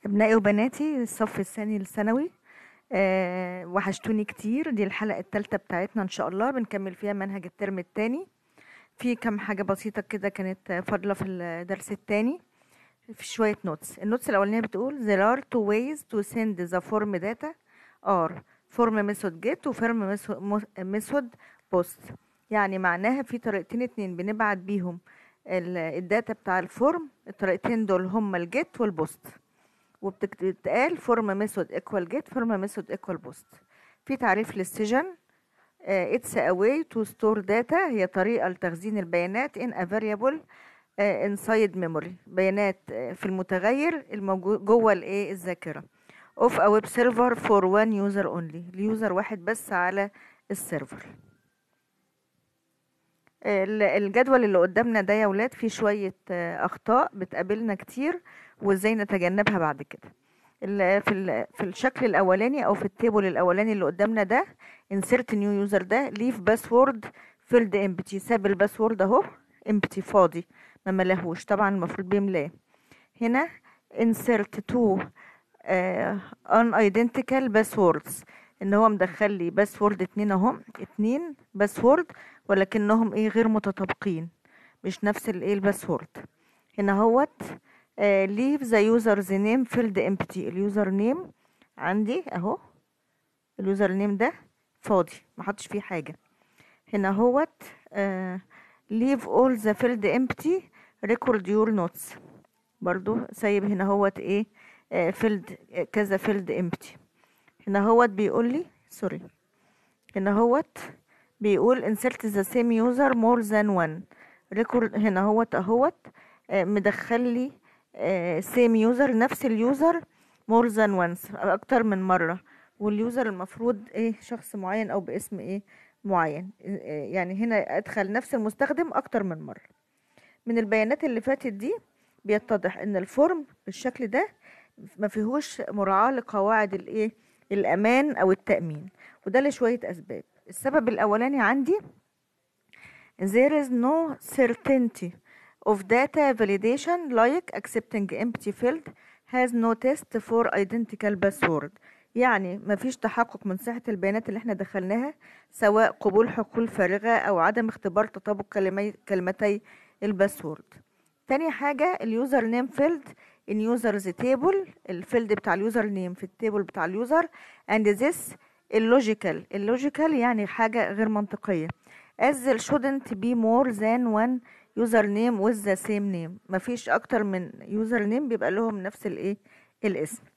أبنائي وبناتي الصف الثاني الثانوي أه وحشتوني كتير دي الحلقة التالتة بتاعتنا إن شاء الله بنكمل فيها منهج الترم التاني في كم حاجة بسيطة كده كانت فاضلة في الدرس التاني في شوية نوتس النوتس الأولانية بتقول there are two ways to send the form data are form method get و form method post يعني معناها في طريقتين اتنين بنبعت بيهم الداتا بتاع الفورم الطريقتين دول هما الجيت والبوست وبتتقال فورم ميثود ايكوال جيت فورم ميثود ايكوال بوست في تعريف للسجن اتس ا واي تو ستور داتا هي طريقه لتخزين البيانات ان ا فاريبل انسايد ميموري بيانات في المتغير الموجود جوه الايه الذاكره اوف ا ويب سيرفر فور وان يوزر اونلي ليوزر واحد بس على السيرفر الجدول اللي قدامنا ده يا ولاد فيه شوية أخطاء بتقابلنا كتير وازاي نتجنبها بعد كده في في الشكل الأولاني أو في التيبل الأولاني اللي قدامنا ده insert new user ده leave password filled empty ساب الباسورد أهو empty فاضي ما ملاهوش طبعا المفروض بيملاه هنا insert two uh, unidentical passwords ان هو مدخل لي باسورد اتنين اهم اتنين باسورد ولكنهم ايه غير متطابقين مش نفس الايه الباسورد هنا هوت ليف ذا يوزرز نيم فيلد امبتي اليوزر نيم عندي اهو اليوزر نيم ده فاضي ما حطش فيه حاجه هنا هوت ليف اول ذا فيلد امبتي ريكورد يور نوتس برضو سايب هنا هوت ايه فيلد كذا فيلد امبتي هنا هوت بيقول لي سوري هنا هوت بيقول insert the same user more than one record هنا هوت اهوت مدخل لي same user نفس اليوزر more than once اكتر من مرة واليوزر المفروض ايه شخص معين او باسم ايه معين يعني هنا ادخل نفس المستخدم اكتر من مرة من البيانات اللي فاتت دي بيتضح ان الفورم بالشكل ده ما فيهوش مراعاة لقواعد الايه الامان او التأمين وده لشوية اسباب السبب الأولاني عندي there is no certainty of data validation like accepting empty field has no test for identical password يعني مفيش تحقق من صحة البيانات اللي احنا دخلناها سواء قبول حقول فارغة أو عدم اختبار تطابق كلمي كلمتي الباسورد تاني حاجة اليوزر نيم فيلد in users table الفيلد بتاع اليوزر نيم في التيبل بتاع اليوزر and this اللوجيكال اللوجيكال يعني حاجة غير منطقية as there shouldn't be more than one username with the same name مفيش اكتر من username بيبقى لهم نفس الايه الاسم